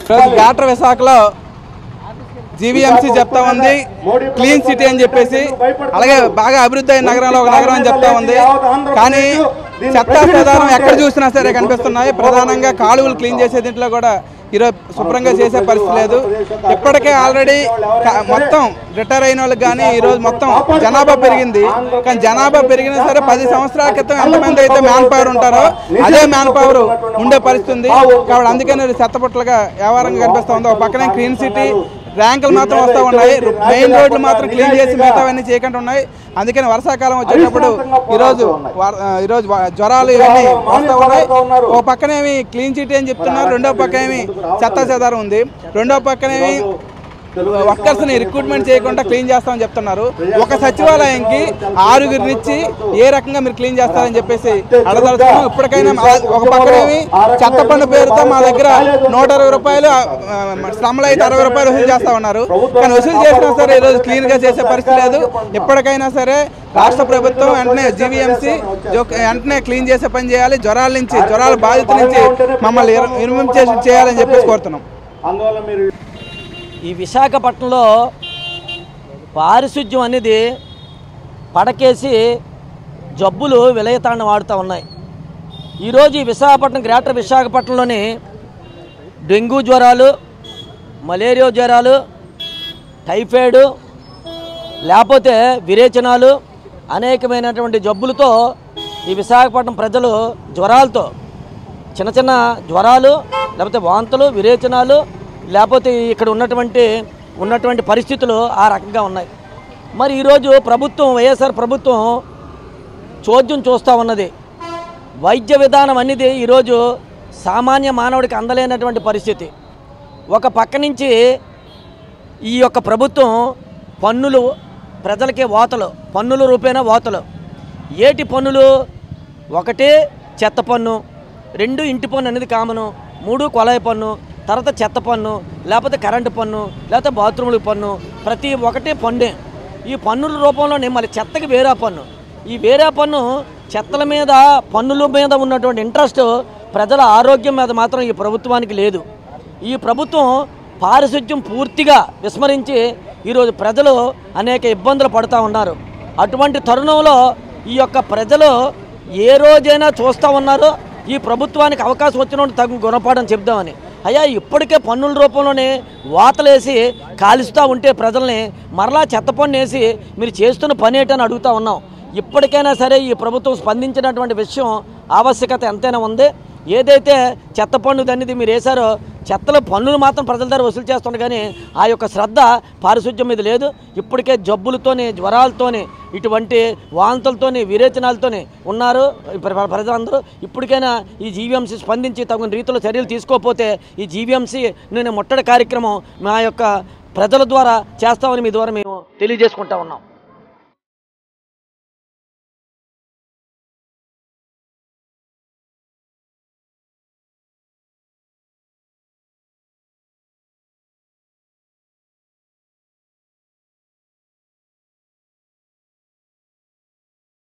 ఈరోజు గ్రేటర్ విశాఖలో జీవీఎంసీ చెప్తా ఉంది క్లీన్ సిటీ అని చెప్పేసి అలాగే బాగా అభివృద్ధి అయిన నగరంలో ఒక నగరం అని చెప్తా ఉంది కానీ చెత్త చెదారం ఎక్కడ చూసినా సరే కనిపిస్తున్నాయి ప్రధానంగా కాలువలు క్లీన్ చేసే దీంట్లో కూడా ఈరోజు శుభ్రంగా చేసే పరిస్థితి లేదు ఇప్పటికే ఆల్రెడీ క- మొత్తం రిటైర్ అయిన వాళ్ళకి కానీ ఈరోజు మొత్తం జనాభా పెరిగింది కానీ జనాభా పెరిగినా సరే పది సంవత్సరాల క్రితం ఎంతమంది అయితే మ్యాన్ పవర్ ఉంటారో అదే మ్యాన్ పవర్ ఉండే పరిస్థితి ఉంది కాబట్టి అందుకని చెత్తపుట్లుగా వ్యవహారంగా కనిపిస్తా ఉంది ఒక పక్కనే క్లీన్ సిటీ ర్యాంకులు మాత్రం వస్తూ ఉన్నాయి మెయిన్ రోడ్లు మాత్రం క్లీన్ చేసి మిగతావన్నీ చేయకుండా ఉన్నాయి అందుకని వర్షాకాలం వచ్చేటప్పుడు ఈరోజు వర- ఆ, ఈరోజు వ- జ్వరాలు ఇవన్నీ వస్తూ ఉన్నాయి ఓ పక్కనేమి క్లీన్ సిటీ అని చెప్తున్నారు రెండో పక్క ఏమి చెత్త చెదారం ఉంది రెండో పక్కనేమి వర్కర్స్ ని రిక్రూట్మెంట్ చేయకుండా క్లీన్ చేస్తామని చెప్తున్నారు ఒక సచివాలయంకి ఆరుగురినిచ్చి ఏ రకంగా మీరు క్లీన్ చేస్తారని చెప్పేసి అడగలుగుతున్నాం ఇప్పటికైనా మా- ఒక పక్కనేమి చెత్త పన్ను పేరుతో మా దగ్గర నూట అరవై రూపాయలు ఆ, శ్రమలు అయితే అరవై రూపాయలు వసూలు చేస్తా ఉన్నారు కానీ వసూలు చేసినా సరే ఈరోజు క్లీన్ గా చేసే పరిస్థితి లేదు ఇప్పటికైనా సరే రాష్ట్ర ప్రభుత్వం వెంటనే జీవీఎంసీ వెంటనే క్లీన్ చేసే పని చేయాలి జ్వరాల నుంచి జ్వరాల బాధితుల నుంచి మమ్మల్ని నిర్మించేసి చేయాలని చెప్పేసి కోరుతున్నాం అందువల్ల మీరు ఈ విశాఖపట్నంలో పారిశుధ్యం అనేది పడకేసి జబ్బులు విలయతాండం వాడుతూ ఉన్నాయి ఈరోజు ఈ విశాఖపట్నం గ్రేటర్ విశాఖపట్నంలోని డెంగ్యూ జ్వరాలు మలేరియా జ్వరాలు టైఫాయిడ్ లేకపోతే విరేచనాలు అనేకమైనటువంటి జబ్బులతో ఈ విశాఖపట్నం ప్రజలు జ్వరాలతో చిన్న చిన్న జ్వరాలు లేకపోతే వాంతులు విరేచనాలు లేకపోతే ఇక్కడ ఉన్నటువంటి ఉన్నటువంటి పరిస్థితులు ఆ రకంగా ఉన్నాయి మరి ఈరోజు ప్రభుత్వం వైఎస్ఆర్ ప్రభుత్వం చోద్యం చూస్తూ ఉన్నది వైద్య విధానం అనేది ఈరోజు సామాన్య మానవుడికి అందలేనటువంటి పరిస్థితి ఒక పక్క నుంచి ఈ యొక్క ప్రభుత్వం పన్నులు ప్రజలకే వాతలు పన్నుల రూపేణా వాతలు ఏటి పన్నులు ఒకటి చెత్త పన్ను రెండు ఇంటి పన్ను అనేది కామను మూడు కొలాయి పన్ను తర్వాత చెత్త పన్ను లేకపోతే కరెంటు పన్ను లేకపోతే బాత్రూముల పన్ను ప్రతి ఒక్కటి పన్నే ఈ పన్నుల రూపంలోనే మళ్ళీ చెత్తకి వేరే పన్ను ఈ వేరే పన్ను చెత్తల మీద పన్నుల మీద ఉన్నటువంటి ఇంట్రెస్ట్ ప్రజల ఆరోగ్యం మీద మాత్రం ఈ ప్రభుత్వానికి లేదు ఈ ప్రభుత్వం పారిశుధ్యం పూర్తిగా విస్మరించి ఈరోజు ప్రజలు అనేక ఇబ్బందులు పడుతూ ఉన్నారు అటువంటి తరుణంలో ఈ యొక్క ప్రజలు ఏ రోజైనా చూస్తూ ఉన్నారు ఈ ప్రభుత్వానికి అవకాశం వచ్చినప్పుడు తగు గుణపాఠం చెప్దామని అయ్యా ఇప్పటికే పన్నుల రూపంలోనే వాతలేసి కాలుస్తూ ఉంటే ప్రజల్ని మరలా చెత్త పన్ను వేసి మీరు చేస్తున్న పని ఏంటని అడుగుతా ఉన్నాం ఇప్పటికైనా సరే ఈ ప్రభుత్వం స్పందించినటువంటి విషయం ఆవశ్యకత ఎంతైనా ఉంది ఏదైతే చెత్త పన్ను అనేది మీరు వేశారో చెత్తల పన్నులు మాత్రం ప్రజల దగ్గర వసూలు చేస్తున్నారు కానీ ఆ యొక్క శ్రద్ధ పారిశుధ్యం మీద లేదు ఇప్పటికే జబ్బులతోని జ్వరాలతోని ఇటువంటి వాంతులతోని విరేచనాలతోని ఉన్నారు ప్ర- ప్ర- ప్రజలందరూ ఇప్పటికైనా ఈ జీవీఎంసీ స్పందించి తగిన రీతిలో చర్యలు తీసుకోకపోతే ఈ జీవీఎంసీ నేను ముట్టడి కార్యక్రమం మా యొక్క ప్రజల ద్వారా చేస్తామని మీ ద్వారా మేము తెలియజేసుకుంటా ఉన్నాం